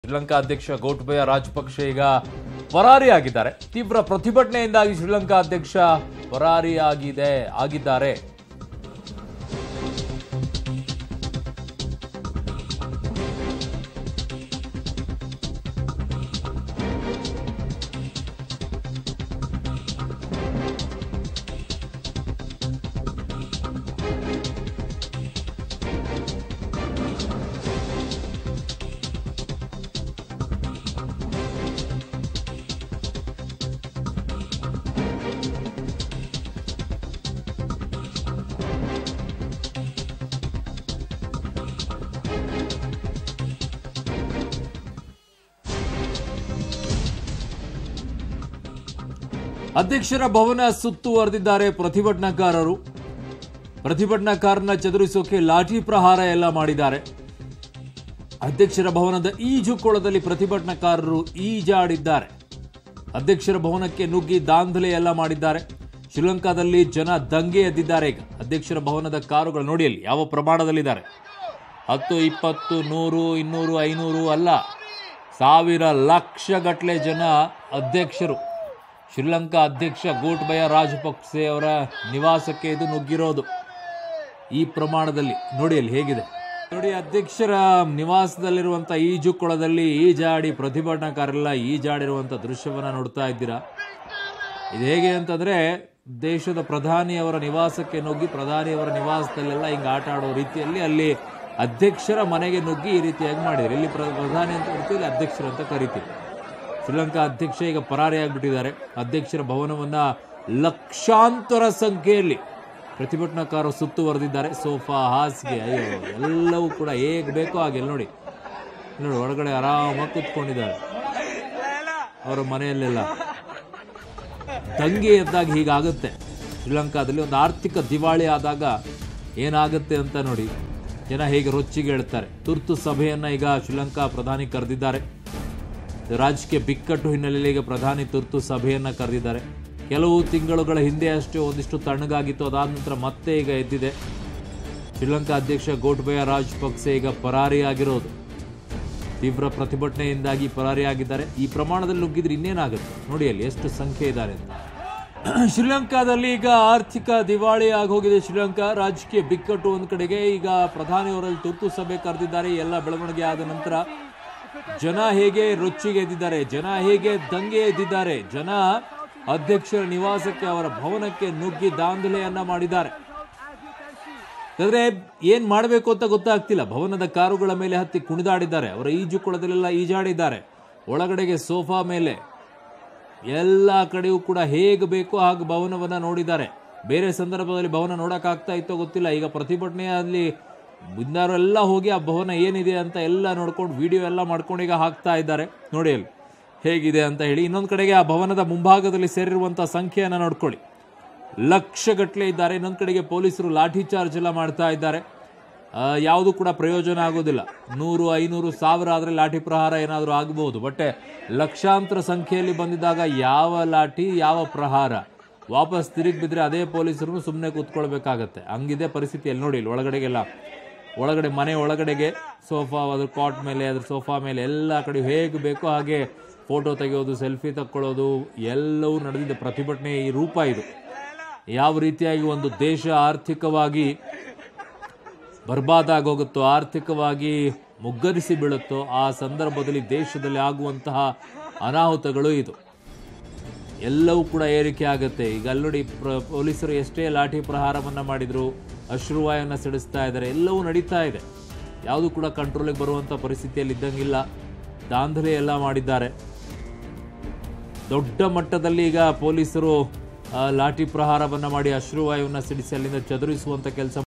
ಶ್ರೀಲಂಕಾ ಅಧ್ಯಕ್ಷ ಗೋಟಬಯ ರಾಜಪಕ್ಷೆ ಈಗ ಪರಾರಿಯಾಗಿದ್ದಾರೆ ತೀವ್ರ ಪ್ರತಿಭಟನೆಯಿಂದಾಗಿ ಶ್ರೀಲಂಕಾ ಅಧ್ಯಕ್ಷ ಪರಾರಿಯಾಗಿದೆ ಆಗಿದ್ದಾರೆ ಅಧ್ಯಕ್ಷರ ಭವನ ಸುತ್ತುವರೆದಿದ್ದಾರೆ ಪ್ರತಿಭಟನಾಕಾರರು ಪ್ರತಿಭಟನಾಕಾರನ ಚದುರಿಸೋಕೆ ಲಾಠಿ ಪ್ರಹಾರ ಎಲ್ಲ ಮಾಡಿದ್ದಾರೆ ಅಧ್ಯಕ್ಷರ ಭವನದ ಈಜುಕೊಳದಲ್ಲಿ ಪ್ರತಿಭಟನಾಕಾರರು ಈಜಾಡಿದ್ದಾರೆ ಅಧ್ಯಕ್ಷರ ಭವನಕ್ಕೆ ನುಗ್ಗಿ ದಾಂಧಲೆ ಎಲ್ಲ ಮಾಡಿದ್ದಾರೆ ಶ್ರೀಲಂಕಾದಲ್ಲಿ ಜನ ದಂಗೆ ಎದ್ದಿದ್ದಾರೆ ಈಗ ಅಧ್ಯಕ್ಷರ ಭವನದ ಕಾರುಗಳು ನೋಡಿ ಅಲ್ಲಿ ಯಾವ ಪ್ರಮಾಣದಲ್ಲಿದ್ದಾರೆ ಹತ್ತು ಇಪ್ಪತ್ತು ನೂರು ಇನ್ನೂರು ಐನೂರು ಅಲ್ಲ ಸಾವಿರ ಲಕ್ಷ ಗಟ್ಟಲೆ ಜನ ಅಧ್ಯಕ್ಷರು ಶ್ರೀಲಂಕಾ ಅಧ್ಯಕ್ಷ ಗೋಟಬಯ ರಾಜಪಕ್ಸೆ ಅವರ ನಿವಾಸಕ್ಕೆ ಇದು ನುಗ್ಗಿರೋದು ಈ ಪ್ರಮಾಣದಲ್ಲಿ ನೋಡಿ ಅಲ್ಲಿ ಹೇಗಿದೆ ನೋಡಿ ಅಧ್ಯಕ್ಷರ ನಿವಾಸದಲ್ಲಿರುವಂಥ ಈಜುಕೊಳದಲ್ಲಿ ಈಜಾಡಿ ಪ್ರತಿಭಟನಾಕಾರೆಲ್ಲ ಈಜಾಡಿರುವಂಥ ದೃಶ್ಯವನ್ನ ನೋಡ್ತಾ ಇದ್ದೀರಾ ಇದು ಹೇಗೆ ಅಂತಂದ್ರೆ ದೇಶದ ಪ್ರಧಾನಿಯವರ ನಿವಾಸಕ್ಕೆ ನುಗ್ಗಿ ಪ್ರಧಾನಿಯವರ ನಿವಾಸದಲ್ಲೆಲ್ಲ ಹಿಂಗೆ ಆಟ ಆಡೋ ರೀತಿಯಲ್ಲಿ ಅಲ್ಲಿ ಅಧ್ಯಕ್ಷರ ಮನೆಗೆ ನುಗ್ಗಿ ಈ ರೀತಿಯಾಗಿ ಮಾಡಿದ್ರು ಇಲ್ಲಿ ಪ್ರ- ಪ್ರಧಾನಿ ಅಂತ ಕರಿತೀವಿ ಇಲ್ಲಿ ಅಧ್ಯಕ್ಷರು ಅಂತ ಕರಿತೀವಿ ಶ್ರೀಲಂಕಾ ಅಧ್ಯಕ್ಷ ಈಗ ಪರಾರಿಯಾಗ್ಬಿಟ್ಟಿದ್ದಾರೆ ಅಧ್ಯಕ್ಷರ ಭವನವನ್ನ ಲಕ್ಷಾಂತರ ಸಂಖ್ಯೆಯಲ್ಲಿ ಪ್ರತಿಭಟನಾಕಾರರು ಸುತ್ತುವರೆದಿದ್ದಾರೆ ಸೋಫಾ ಹಾಸಿಗೆ ಅಯ್ಯೋ ಎಲ್ಲವೂ ಕೂಡ ಹೇಗೆ ಬೇಕೋ ಹಾಗೆ ಇಲ್ಲಿ ನೋಡಿ ಇಲ್ಲಿ ನೋಡಿ ಒಳಗಡೆ ಆರಾಮಾಗಿ ಕೂತ್ಕೊಂಡಿದ್ದಾರೆ ಅವರ ಮನೆಯಲ್ಲೆಲ್ಲ ದಂಗೆ ಎದ್ದಾಗ ಹೀಗಾಗುತ್ತೆ ಶ್ರೀಲಂಕಾದಲ್ಲಿ ಒಂದು ಆರ್ಥಿಕ ದಿವಾಳಿ ಆದಾಗ ಏನಾಗುತ್ತೆ ಅಂತ ನೋಡಿ ಜನ ಹೇಗೆ ರೊಚ್ಚಿಗೆ ಹೇಳ್ತಾರೆ ತುರ್ತು ಸಭೆಯನ್ನ ಈಗ ಶ್ರೀಲಂಕಾ ಪ್ರಧಾನಿ ಕರೆದಿದ್ದಾರೆ ರಾಜಕೀಯ ಬಿಕ್ಕಟ್ಟು ಹಿನ್ನೆಲೆಯಲ್ಲಿ ಈಗ ಪ್ರಧಾನಿ ತುರ್ತು ಸಭೆಯನ್ನ ಕರೆದಿದ್ದಾರೆ ಕೆಲವು ತಿಂಗಳುಗಳ ಹಿಂದೆ ಅಷ್ಟೇ ಒಂದಿಷ್ಟು ತಣ್ಣಗಾಗಿತ್ತು ಅದಾದ ನಂತರ ಮತ್ತೆ ಈಗ ಎದ್ದಿದೆ ಶ್ರೀಲಂಕಾ ಅಧ್ಯಕ್ಷ ಗೋಟಬಯ ರಾಜಪಕ್ಸೆ ಈಗ ಪರಾರಿಯಾಗಿರೋದು ತೀವ್ರ ಪ್ರತಿಭಟನೆಯಿಂದಾಗಿ ಪರಾರಿಯಾಗಿದ್ದಾರೆ ಈ ಪ್ರಮಾಣದಲ್ಲಿ ನುಗ್ಗಿದ್ರೆ ಇನ್ನೇನಾಗುತ್ತೆ ನೋಡಿ ಅಲ್ಲಿ ಎಷ್ಟು ಸಂಖ್ಯೆ ಇದ್ದಾರೆ ಅಂತ ಶ್ರೀಲಂಕಾದಲ್ಲಿ ಈಗ ಆರ್ಥಿಕ ದಿವಾಳಿ ಆಗೋಗಿದೆ ಶ್ರೀಲಂಕಾ ರಾಜಕೀಯ ಬಿಕ್ಕಟ್ಟು ಒಂದು ಕಡೆಗೆ ಈಗ ಪ್ರಧಾನಿಯವರಲ್ಲಿ ತುರ್ತು ಸಭೆ ಕರೆದಿದ್ದಾರೆ ಈ ಎಲ್ಲ ಬೆಳವಣಿಗೆ ಆದ ನಂತರ ಜನ ಹೇಗೆ ರೊಚ್ಚಿಗೆ ಎದ್ದಿದ್ದಾರೆ ಜನ ಹೇಗೆ ದಂಗೆ ಎದ್ದಿದ್ದಾರೆ ಜನ ಅಧ್ಯಕ್ಷರ ನಿವಾಸಕ್ಕೆ ಅವರ ಭವನಕ್ಕೆ ನುಗ್ಗಿ ದಾಂಧಲೆಯನ್ನ ಮಾಡಿದ್ದಾರೆ ಯಾಕಂದ್ರೆ ಏನ್ ಮಾಡಬೇಕು ಅಂತ ಗೊತ್ತಾಗ್ತಿಲ್ಲ ಭವನದ ಕಾರುಗಳ ಮೇಲೆ ಹತ್ತಿ ಕುಣಿದಾಡಿದ್ದಾರೆ ಅವರ ಈಜುಕೊಳದಲ್ಲೆಲ್ಲ ಈಜಾಡಿದ್ದಾರೆ ಒಳಗಡೆಗೆ ಸೋಫಾ ಮೇಲೆ ಎಲ್ಲ ಕಡೆಯೂ ಕೂಡ ಹೇಗೆ ಬೇಕೋ ಹಾಗೆ ಭವನವನ್ನ ನೋಡಿದ್ದಾರೆ ಬೇರೆ ಸಂದರ್ಭದಲ್ಲಿ ಭವನ ನೋಡಕ್ಕಾಗ್ತಾ ಇತ್ತೋ ಗೊತ್ತಿಲ್ಲ ಈಗ ಪ್ರತಿಭಟನೆಯಲ್ಲಿ ಬಿಂದಾರು ಎಲ್ಲ ಹೋಗಿ ಆ ಭವನ ಏನಿದೆ ಅಂತ ಎಲ್ಲ ನೋಡ್ಕೊಂಡು ವಿಡಿಯೋ ಎಲ್ಲ ಮಾಡ್ಕೊಂಡು ಈಗ ಹಾಕ್ತಾ ಇದ್ದಾರೆ ನೋಡಿ ಅಲ್ಲಿ ಹೇಗಿದೆ ಅಂತ ಹೇಳಿ ಇನ್ನೊಂದು ಕಡೆಗೆ ಆ ಭವನದ ಮುಂಭಾಗದಲ್ಲಿ ಸೇರಿರುವಂಥ ಸಂಖ್ಯೆಯನ್ನು ನೋಡ್ಕೊಳ್ಳಿ ಲಕ್ಷಗಟ್ಟಲೆ ಇದ್ದಾರೆ ಇನ್ನೊಂದು ಕಡೆಗೆ ಪೊಲೀಸರು ಲಾಠಿ ಚಾರ್ಜ್ ಎಲ್ಲ ಮಾಡ್ತಾ ಇದ್ದಾರೆ ಯಾವುದು ಕೂಡ ಪ್ರಯೋಜನ ಆಗೋದಿಲ್ಲ ನೂರು ಐನೂರು ಸಾವಿರ ಆದರೆ ಲಾಠಿ ಪ್ರಹಾರ ಏನಾದರೂ ಆಗಬಹುದು ಬಟ್ ಲಕ್ಷಾಂತರ ಸಂಖ್ಯೆಯಲ್ಲಿ ಬಂದಿದ್ದಾಗ ಯಾವ ಲಾಠಿ ಯಾವ ಪ್ರಹಾರ ವಾಪಸ್ ತಿರುಗಿ ಬಿದ್ದರೆ ಅದೇ ಪೊಲೀಸರು ಸುಮ್ಮನೆ ಕೂತ್ಕೊಳ್ಬೇಕಾಗತ್ತೆ ಹಂಗಿದೆ ಪರಿಸ್ಥಿತಿಯಲ್ಲಿ ನೋಡಿ ಇಲ್ಲಿ ಒಳಗಡೆಗೆಲ್ಲ ಒಳಗಡೆ ಮನೆ ಒಳಗಡೆಗೆ ಸೋಫಾ ಅದ್ರ ಕಾಟ್ ಮೇಲೆ ಅದ್ರ ಸೋಫಾ ಮೇಲೆ ಎಲ್ಲ ಕಡೆ ಹೇಗೆ ಬೇಕೋ ಹಾಗೆ ಫೋಟೋ ತೆಗೆಯೋದು ಸೆಲ್ಫಿ ತಕ್ಕೊಳ್ಳೋದು ಎಲ್ಲವೂ ನಡೆದಿದೆ ಪ್ರತಿಭಟನೆ ಈ ರೂಪ ಇದು ಯಾವ ರೀತಿಯಾಗಿ ಒಂದು ದೇಶ ಆರ್ಥಿಕವಾಗಿ ಬರ್ಬಾದ್ ಆಗೋಗುತ್ತೋ ಆರ್ಥಿಕವಾಗಿ ಮುಗ್ಗರಿಸಿ ಬೀಳುತ್ತೋ ಆ ಸಂದರ್ಭದಲ್ಲಿ ದೇಶದಲ್ಲಿ ಆಗುವಂತಹ ಅನಾಹುತಗಳು ಇದು ಎಲ್ಲವೂ ಕೂಡ ಏರಿಕೆ ಆಗುತ್ತೆ ಈಗ ಅಲ್ಲಿ ನೋಡಿ ಪ್ರ ಪೊಲೀಸರು ಎಷ್ಟೇ ಲಾಠಿ ಪ್ರಹಾರವನ್ನ ಮಾಡಿದ್ರು ಅಶ್ರುವಾಯನ್ನ ಸಿಡಿಸ್ತಾ ಇದ್ದಾರೆ ಎಲ್ಲವೂ ನಡೀತಾ ಇದೆ ಯಾವುದು ಕೂಡ ಕಂಟ್ರೋಲಿಗೆ ಬರುವಂಥ ಪರಿಸ್ಥಿತಿಯಲ್ಲಿ ಇದ್ದಂಗಿಲ್ಲ ದಾಂಧಲೆ ಎಲ್ಲ ಮಾಡಿದ್ದಾರೆ ದೊಡ್ಡ ಮಟ್ಟದಲ್ಲಿ ಈಗ ಪೊಲೀಸರು ಆ, ಲಾಠಿ ಪ್ರಹಾರವನ್ನ ಮಾಡಿ ಅಶ್ರುವಾಯುವನ್ನ ಸಿಡಿಸಿ ಅಲ್ಲಿಂದ ಚದುರಿಸುವಂತ ಕೆಲಸ